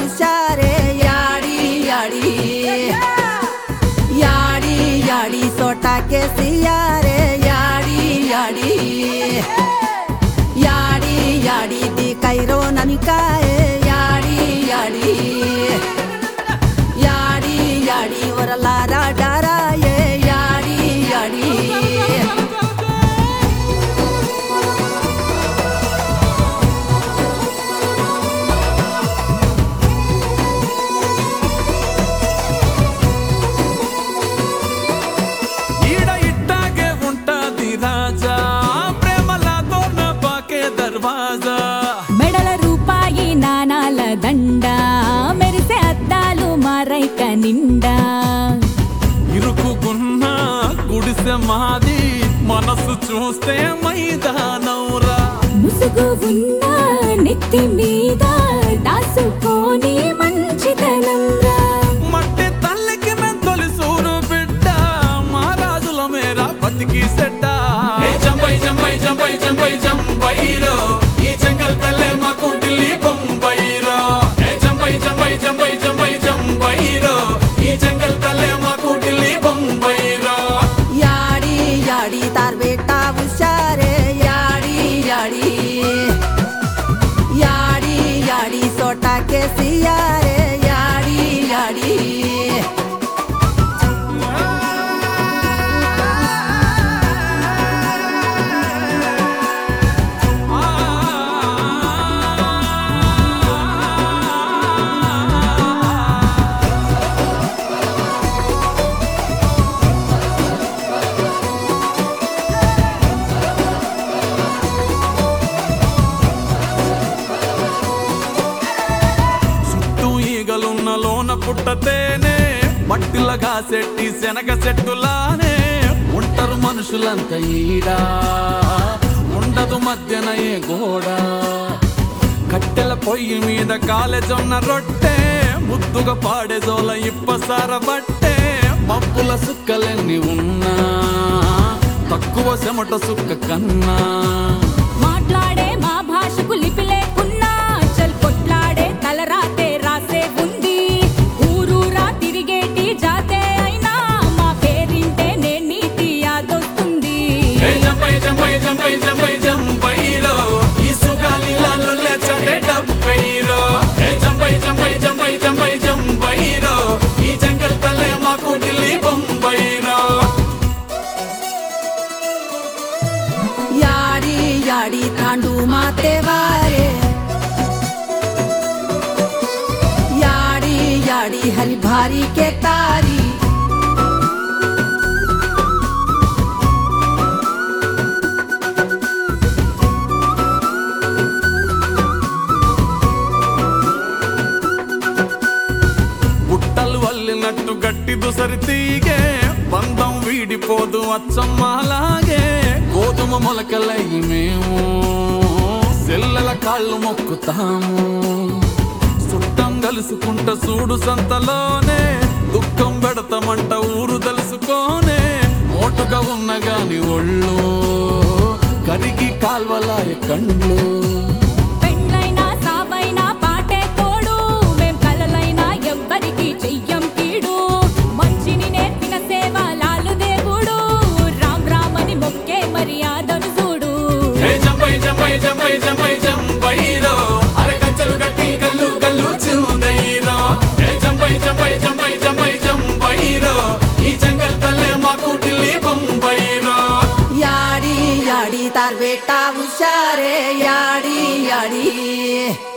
ಹುಷಾರೆ ಯಾಡಿ ಯಾಡಿ ಯಾಡಿ ಯಾಡಿ ಸೋಟಾಕೆ ಸಿಯಾರೆ ಯಾಡಿ ಯಾಡಿ ಯಾಡಿ ಯಾಡಿ the Cairo ನನಿಕಾಯೆ ಯಾಡಿ ಯಾಡಿ ಯಾಡಿ ಯಾಡಿ ವರಲಾರ ಡಾರಾಯೆ ಯಾಡಿ ಯಾಡಿ ఈడ ఇట్టాగే ఉంటాది రాజా ప్రేమలతో నా పాకే దర్వాజా మెడల రూపాయి నాణాల దండ మెరిసే అద్దాలు మారైక నిండా ఇరుకుకున్న గుడిసె మాది మనసు చూస్తే మైదానవురా ముసుగు ఉన్న నెత్తి మీద దాసుకోని మంచితనం రా మట్టి తల్లికి మేము తొలిసూరు బిడ్డ మా రాజుల మేర బతికి సెడ్డ జంబై జంబై జంబై జంబై జంబైరో ఈ జంగల్ తల్లే మాకు ఢిల్లీ బొంబైరో ఏ జంబై జంబై జంబై జంబై జంబైరో ఈ జంగల్ తల్లే మాకు ఢిల్లీ బొంబైరో ಯಾಡಿ ಯಾಡಿ ತಾರ್ ಬೇಟಾ ಹುಷಾರೆ ಯಾಡಿ ಯಾಡಿ ಯಾಡಿ ಯಾಡಿ ಸೋಟಾಕೆ ಸಿಯಾರೆ ಯಾಡಿ ಯಾಡಿ చుట్టూ ఈగలున్న లోన పుట్టతేనే మట్టిలగా సెట్టి శనగ చెట్టులానే ఉంటారు మనుషులంత ఈడా ఉండదు మధ్యన ఏ గోడ కట్టెల పొయ్యి మీద కాలేజొన్న రొట్టె ముద్దుగా పాడే జోల ఇప్పసార బట్టే మబ్బుల సుక్కలెన్ని ఉన్నా తక్కువ చెమట సుక్క కన్నా మాట్లాడే మా భాషకు లిపి లేకున్నా చల్ కొట్లాడే తలరాతే రాసే ఉంది ఊరూరా తిరిగేటి జాతే అయినా మా పేరింటే నే నీతి యాదొస్తుంది ఏ జంపై జంపై జంపై జంపై జంపైరో ఈ సుగాలిలాలో లేచడే డబ్బైరో ఏ జంపై జంపై జంపై జంపై జంపైరో ఈ జంగల్ తల్లే మాకు ఢిల్లీ బొంబైరో ಯಾಡಿ ಯಾಡಿ ತಾಂಡು ಮಾತೆ ವಾರೆ ಯಾಡಿ ಯಾಡಿ ಹರಿ ಭಾರಿ के तारी బుట్టలు వల్లినట్టు గట్టి దుసరి తీగే బంధం వీడిపోదు అచ్చమ్మలాగే గోధుమ మొలకలై మేము సెల్లల కాళ్ళు మొక్కుతాము చుట్టం కలుసుకుంట చూడు సంతలోనే దుఃఖం పెడతామంట ఊరు తెలుసుకోనే మోటుగా ఉన్న గాని ఒళ్ళు కరిగి కాల్వలాయ కండ్లు పెండ్లైనా సావైనా పాటే తోడు మేం కలలైనా ఎవ్వరికి చెయ్యం కీడు మంచిని నేర్పిన సేవ లాలు దేవుడు రామ్ రామని మొక్కే మర్యాదను చూడు ఏ జంపై జంపై జంపై జంపై జంపైరో అరకంచలు గట్టి గల్లు గల్లు చూదైరో ఏ జంపై జంపై జంపై జంపై జంపైరో ఈ జంగల్ తల్లే మాకు ఢిల్లీ బొంబైరో ಯಾಡಿ ಯಾಡಿ ತಾರ್ ಬೇಟಾ ಹುಷಾರೆ ಯಾಡಿ ಯಾಡಿ